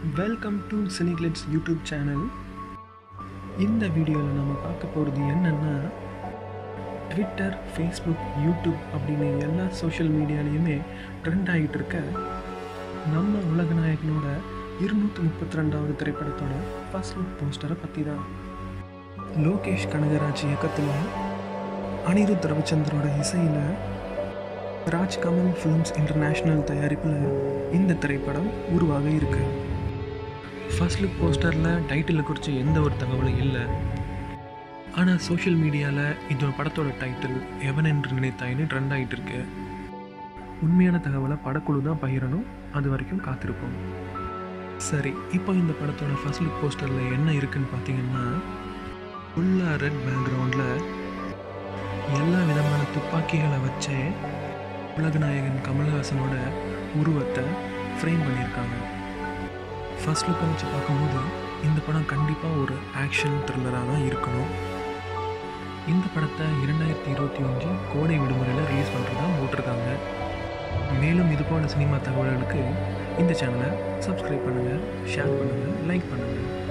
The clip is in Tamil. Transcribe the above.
welcome to Cineglitz YouTube channel இந்த வீடியோவில் நம்ம பார்க்க போகிறது என்னென்னா ட்விட்டர் ஃபேஸ்புக் யூடியூப் அப்படின்னு எல்லா சோஷியல் மீடியாலேயுமே ட்ரெண்ட் ஆகிட்டு இருக்க நம்ம உலகநாயகனோட இருநூற்றி முப்பத்தி ரெண்டாவது திரைப்படத்தோட ஃபர்ஸ்ட் லுக் போஸ்டரை பற்றி தான் லோகேஷ் கனகராஜ் இயக்கத்தில் அனிருத் ரவிச்சந்திரோட இசையில் ராஜ் கமல் ஃபிலிம்ஸ் இன்டர்நேஷ்னல் தயாரிப்பில் இந்த திரைப்படம் உருவாக இருக்கு ஃபர்ஸ்ட் லுக் போஸ்டரில் டைட்டிலை குறித்து எந்த ஒரு தகவலும் இல்லை ஆனால் சோஷியல் மீடியாவில் இந்த படத்தோட டைட்டில் எவன் என்று நினைத்தாயின்னு ட்ரெண்ட் ஆகிட்டு இருக்கு உண்மையான தகவலை படக்குழு தான் பகிரணும் அது வரைக்கும் காத்திருப்போம் சரி இப்போ இந்த படத்தோட ஃபர்ஸ்ட் லுக் போஸ்டரில் என்ன இருக்குன்னு பார்த்தீங்கன்னா ஃபுல்லாக ரெட் பேக்ரவுண்டில் எல்லா விதமான துப்பாக்கிகளை வச்சே உலகநாயகன் கமல்ஹாசனோட உருவத்தை ஃப்ரேம் பண்ணியிருக்காங்க ஃபர்ஸ்ட் லுக்கை வச்சு பார்க்கும்போது இந்த படம் கண்டிப்பாக ஒரு ஆக்ஷன் த்ரில்லராக தான் இருக்கணும் இந்த படத்தை இரண்டாயிரத்தி இருபத்தி ஒன்று கோடை விடுமுறையில் ரிலீஸ் பண்ணுறதா போட்டிருக்காங்க மேலும் இது போல சினிமா தகவல்களுக்கு இந்த சேனலை சப்ஸ்கிரைப் பண்ணுங்கள் ஷேர் பண்ணுங்கள் லைக் பண்ணுங்கள்